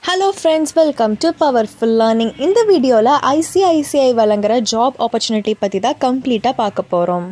hello friends welcome to powerful learning இந்த வீடியோவில் ICICI வழங்குற ஜாப் ஆப்பர்ச்சுனிட்டி பற்றி தான் கம்ப்ளீட்டாக பார்க்க போகிறோம்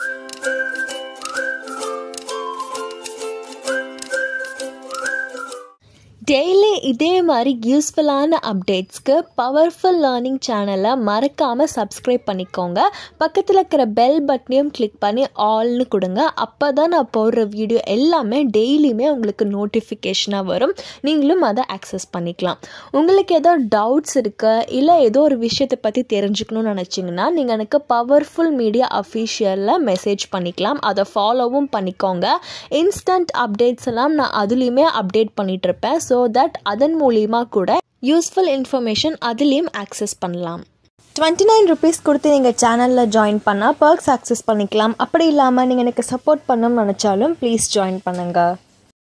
டெய்லி இதே மாதிரி யூஸ்ஃபுல்லான அப்டேட்ஸ்க்கு பவர்ஃபுல் லேர்னிங் சேனலை மறக்காமல் சப்ஸ்கிரைப் பண்ணிக்கோங்க பக்கத்தில் இருக்கிற பெல் பட்டனையும் கிளிக் பண்ணி ஆல்னு கொடுங்க அப்போ தான் நான் போடுற வீடியோ எல்லாமே டெய்லியுமே உங்களுக்கு நோட்டிஃபிகேஷனாக வரும் நீங்களும் அதை ஆக்சஸ் பண்ணிக்கலாம் உங்களுக்கு ஏதோ டவுட்ஸ் இருக்கு இல்லை ஏதோ ஒரு விஷயத்தை பற்றி தெரிஞ்சுக்கணும்னு நினச்சிங்கன்னா நீங்கள் எனக்கு பவர்ஃபுல் மீடியா அஃபீஷியலில் மெசேஜ் பண்ணிக்கலாம் அதை ஃபாலோவும் பண்ணிக்கோங்க இன்ஸ்டன்ட் அப்டேட்ஸ் எல்லாம் நான் அதுலேயுமே அப்டேட் பண்ணிகிட்டு இருப்பேன் ஸோ தட் அதன் மூலியமாக கூட யூஸ்ஃபுல் இன்ஃபர்மேஷன் அதுலேயும் ஆக்சஸ் பண்ணலாம் டுவெண்ட்டி நைன் ருபீஸ் கொடுத்து நீங்கள் சேனலில் ஜாயின் பண்ணால் பர்க்ஸ் ஆக்சஸ் பண்ணிக்கலாம் அப்படி இல்லாமல் நீங்கள் எனக்கு சப்போர்ட் பண்ணணும்னு நினச்சாலும் ப்ளீஸ் ஜாயின் பண்ணுங்கள்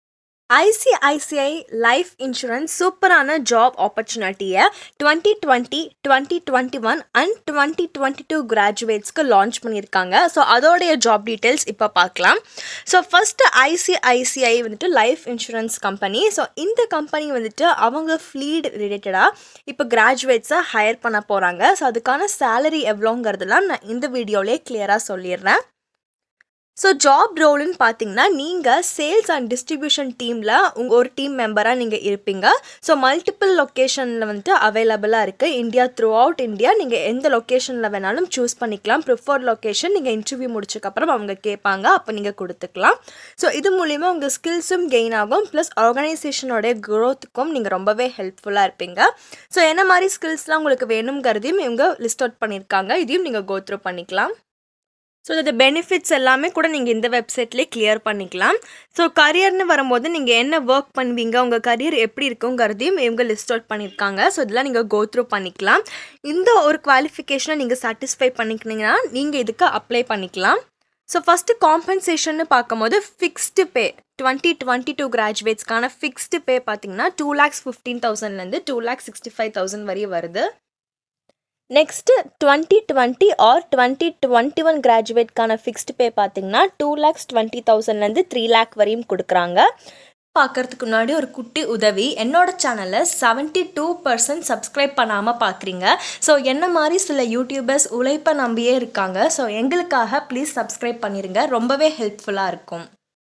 ஐசிஐசிஐ லைஃப் இன்சூரன்ஸ் சூப்பரான ஜாப் ஆப்பர்ச்சுனிட்டியை twenty twenty twenty twenty one and twenty twenty two கிராஜுவேட்ஸ்க்கு லான்ச் பண்ணியிருக்காங்க ஸோ அதோடைய ஜாப் டீட்டெயில்ஸ் இப்போ பார்க்கலாம் ஸோ ஃபஸ்ட்டு ஐசிஐசிஐ வந்துட்டு லைஃப் இன்சூரன்ஸ் கம்பெனி ஸோ இந்த கம்பெனி வந்துட்டு அவங்க ஃப்ளீட் ரிலேட்டடாக இப்போ கிராஜுவேட்ஸை ஹையர் பண்ண போகிறாங்க ஸோ அதுக்கான சேலரி எவ்வளோங்கிறதுலாம் நான் இந்த வீடியோலேயே கிளியராக சொல்லிடுறேன் ஸோ ஜாப் ரோலுன்னு பார்த்தீங்கன்னா நீங்கள் சேல்ஸ் அண்ட் டிஸ்ட்ரிபியூஷன் டீமில் உங்கள் ஒரு டீம் மெம்பராக நீங்கள் இருப்பீங்க ஸோ மல்டிபிள் லொக்கேஷனில் வந்துட்டு அவைலபிளாக இருக்குது இந்தியா த்ரூ அவுட் இந்தியா நீங்கள் எந்த லொக்கேஷனில் வேணாலும் சூஸ் பண்ணிக்கலாம் ப்ரிஃபர்ட் லொக்கேஷன் நீங்கள் இன்டர்வியூ முடிச்சக்கப்புறம் அவங்க கேட்பாங்க அப்போ நீங்கள் கொடுத்துக்கலாம் ஸோ இது மூலிமா உங்கள் ஸ்கில்ஸும் கெயின் ஆகும் ப்ளஸ் ஆர்கனைசேஷனோடைய க்ரோத்துக்கும் நீங்கள் ரொம்பவே ஹெல்ப்ஃபுல்லாக இருப்பீங்க ஸோ என்ன மாதிரி ஸ்கில்ஸ்லாம் உங்களுக்கு வேணுங்கிறதையும் இவங்க லிஸ்ட் அவுட் பண்ணியிருக்காங்க இதையும் நீங்கள் கோ த்ரூ பண்ணிக்கலாம் ஸோ இந்த பெனிஃபிட்ஸ் எல்லாமே கூட நீங்கள் இந்த வெப்சைட்லேயே கிளியர் பண்ணிக்கலாம் ஸோ கரியர்னு வரும்போது நீங்கள் என்ன ஒர்க் பண்ணுவீங்க உங்கள் கரியர் எப்படி இருக்குங்கிறதையும் இவங்க லிஸ்ட் அவுட் பண்ணியிருக்காங்க ஸோ இதெல்லாம் நீங்கள் கோ த்ரூ பண்ணிக்கலாம் இந்த ஒரு குவாலிஃபிகேஷனை நீங்கள் சாட்டிஸ்ஃபை பண்ணிக்கினீங்கன்னா நீங்கள் இதுக்கு அப்ளை பண்ணிக்கலாம் ஸோ ஃபஸ்ட்டு காம்பன்சேஷன்னு பார்க்கும்போது fixed pay twenty twenty two கிராஜுவேட்ஸ்க்கான ஃபிக்ஸ்டு பே பார்த்தீங்கன்னா டூ லேக்ஸ் ஃபிஃப்டீன் தௌசண்ட்லேருந்து two lakhs sixty five thousand வரையும் வருது next twenty twenty or twenty twenty one கிராஜுவேட்கான ஃபிக்ஸ்டு பே பார்த்தீங்கன்னா டூ லேக்ஸ் டுவெண்ட்டி தௌசண்ட்லேருந்து த்ரீ லேக் வரையும் கொடுக்குறாங்க பார்க்கறதுக்கு முன்னாடி ஒரு குட்டி உதவி என்னோட சேனலை செவன்ட்டி டூ பர்சன்ட் சப்ஸ்கிரைப் பண்ணாமல் பார்க்குறீங்க ஸோ என்ன மாதிரி சில யூடியூபர்ஸ் உழைப்பை நம்பியே இருக்காங்க ஸோ எங்களுக்காக ப்ளீஸ் சப்ஸ்கிரைப் பண்ணிடுங்க ரொம்பவே ஹெல்ப்ஃபுல்லாக இருக்கும்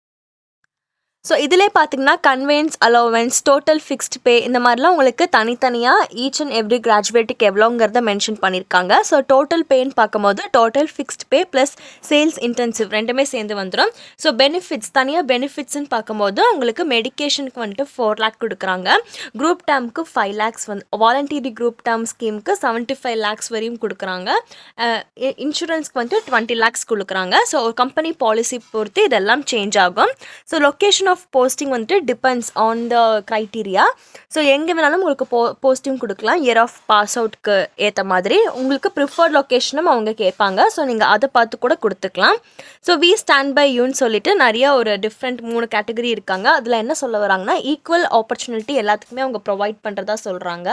ஸோ இதிலே பார்த்தீங்கன்னா conveyance allowance total fixed pay இந்த மாதிரிலாம் உங்களுக்கு தனித்தனியாக ஈச் அண்ட் எவ்ரி கிராஜுவேட்டுக்கு எவ்வளோங்கிறத மென்ஷன் பண்ணியிருக்காங்க ஸோ டோட்டல் பேன்னு பார்க்கும்போது total fixed pay plus sales intensive ரெண்டுமே சேர்ந்து வந்துடும் ஸோ பெனிஃபிட்ஸ் தனியாக பெனிஃபிட்ஸ்னு பார்க்கும்போது உங்களுக்கு மெடிக்கேஷனுக்கு வந்துட்டு ஃபோர் லேக் கொடுக்குறாங்க குரூப் டேர்முக்கு ஃபைவ் லேக்ஸ் வந்து வாலண்டியரி குரூப் டேர்ம் ஸ்கீமுக்கு செவன்ட்டி ஃபைவ் லேக்ஸ் வரையும் கொடுக்குறாங்க இன்சூரன்ஸ்க்கு வந்துட்டு டுவெண்ட்டி லேக்ஸ் கொடுக்குறாங்க ஸோ ஒரு கம்பெனி பாலிசி பொறுத்து இதெல்லாம் சேஞ்ச் ஆகும் ஸோ லொக்கேஷன் ஆஃப் போஸ்டிங் வந்துட்டு depends on the criteria so எங்கே வேணாலும் உங்களுக்கு போ போஸ்டிங் கொடுக்கலாம் இயர் ஆஃப் பாஸ் அவுட்க்கு ஏற்ற மாதிரி உங்களுக்கு ப்ரிஃபர்ட் லொக்கேஷனும் அவங்க கேட்பாங்க ஸோ நீங்கள் அதை பார்த்து கூட கொடுத்துக்கலாம் ஸோ வி ஸ்டாண்ட் பை யூன்னு சொல்லிட்டு நிறைய ஒரு டிஃப்ரெண்ட் மூணு கேட்டகரி இருக்காங்க அதில் என்ன சொல்ல வராங்கன்னா ஈக்குவல் ஆப்பர்ச்சுனிட்டி எல்லாத்துக்குமே அவங்க ப்ரொவைட் பண்ணுறதா சொல்கிறாங்க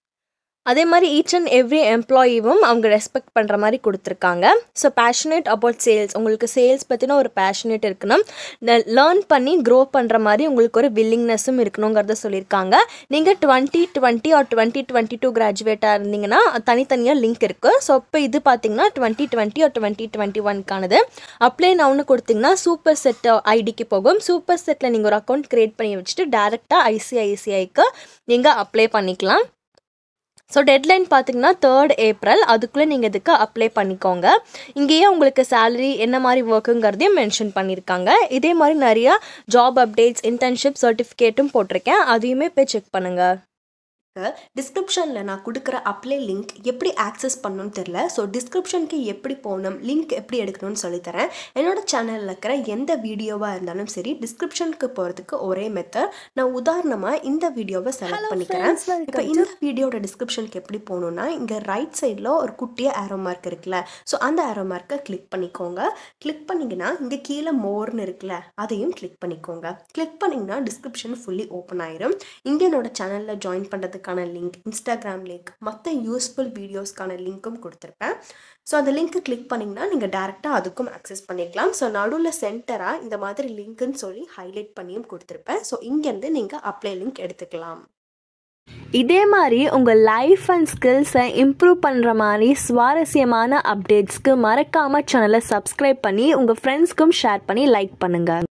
அதே மாதிரி ஈச் அண்ட் எவ்ரி எம்ப்ளாயிவும் அவங்க ரெஸ்பெக்ட் பண்ணுற மாதிரி கொடுத்துருக்காங்க ஸோ பேஷனேட் அபவுட் சேல்ஸ் உங்களுக்கு சேல்ஸ் பற்றின ஒரு பேஷனேட் இருக்கணும் லேர்ன் பண்ணி க்ரோ பண்ணுற மாதிரி உங்களுக்கு ஒரு வில்லிங்னஸும் இருக்கணுங்கிறத சொல்லியிருக்காங்க நீங்கள் twenty twenty or twenty twenty two கிராஜுவேட்டாக இருந்தீங்கன்னா தனித்தனியாக லிங்க் இருக்குது ஸோ இப்போ இது பார்த்தீங்கன்னா twenty twenty or twenty twenty ஒன்க்கானது அப்ளை நவுன்னு கொடுத்தீங்கன்னா சூப்பர் செட் ஐடிக்கு போகும் சூப்பர் செட்டில் நீங்கள் ஒரு அக்கௌண்ட் க்ரியேட் பண்ணி வச்சுட்டு டேரெக்டாக ஐசிஐசிஐக்கு நீங்கள் அப்ளை பண்ணிக்கலாம் ஸோ டெட்லைன் பார்த்தீங்கன்னா தேர்ட் ஏப்ரல் அதுக்குள்ளே நீங்கள் இதுக்கு அப்ளை பண்ணிக்கோங்க இங்கேயே உங்களுக்கு சேலரி என்ன மாதிரி ஒர்க்குங்கிறதையும் மென்ஷன் பண்ணியிருக்காங்க இதே மாதிரி நிறையா ஜாப் அப்டேட்ஸ் இன்டர்ன்ஷிப் சர்டிஃபிகேட்டும் போட்டிருக்கேன் அதையுமே போய் செக் பண்ணுங்கள் டிஸ்கிரிப்ஷனில் நான் கொடுக்குற அப்ளை லிங்க் எப்படி ஆக்சஸ் பண்ணணும்னு தெரில ஸோ டிஸ்கிரிப்ஷனுக்கு எப்படி போகணும் லிங்க் எப்படி எடுக்கணும்னு சொல்லித்தரேன் என்னோட சேனலில் இருக்கிற எந்த வீடியோவாக இருந்தாலும் சரி டிஸ்கிரிப்ஷனுக்கு போகிறதுக்கு ஒரே மெத்தட் நான் உதாரணமாக இந்த வீடியோவை செலக்ட் பண்ணிக்கிறேன் இப்போ இந்த வீடியோட டிஸ்கிரிப்ஷனுக்கு எப்படி போகணுன்னா இங்கே ரைட் சைடில் ஒரு குட்டியாக ஆரோ மார்க் இருக்குல்ல ஸோ அந்த ஆரோ மார்க்கை கிளிக் பண்ணிக்கோங்க கிளிக் பண்ணிங்கன்னா இங்கே கீழே மோர்னு இருக்குல்ல அதையும் கிளிக் பண்ணிக்கோங்க கிளிக் பண்ணிங்கன்னா டிஸ்கிரிப்ஷன் ஃபுல்லி ஓப்பன் ஆயிரும் இங்கே என்னோட சேனலில் ஜாயின் பண்ணுறதுக்கு அதுக்கான லிங்க் இன்ஸ்டாகிராம் லிங்க் மற்ற யூஸ்ஃபுல் வீடியோஸ்க்கான லிங்க்கும் கொடுத்துருப்பேன் ஸோ அந்த லிங்க்கை கிளிக் பண்ணிங்கன்னா நீங்கள் டேரெக்டாக அதுக்கும் ஆக்சஸ் பண்ணிக்கலாம் ஸோ நடுவில் சென்டராக இந்த மாதிரி லிங்க்குன்னு சொல்லி ஹைலைட் பண்ணியும் கொடுத்துருப்பேன் ஸோ இங்கேருந்து நீங்கள் அப்ளை லிங்க் எடுத்துக்கலாம் இதே மாதிரி உங்கள் லைஃப் அண்ட் ஸ்கில்ஸை இம்ப்ரூவ் பண்ணுற மாதிரி சுவாரஸ்யமான அப்டேட்ஸ்க்கு மறக்காமல் சேனலை சப்ஸ்கிரைப் பண்ணி உங்கள் ஃப்ரெண்ட்ஸ்க்கும் ஷேர் பண்ணி லைக் பண்ணுங்கள்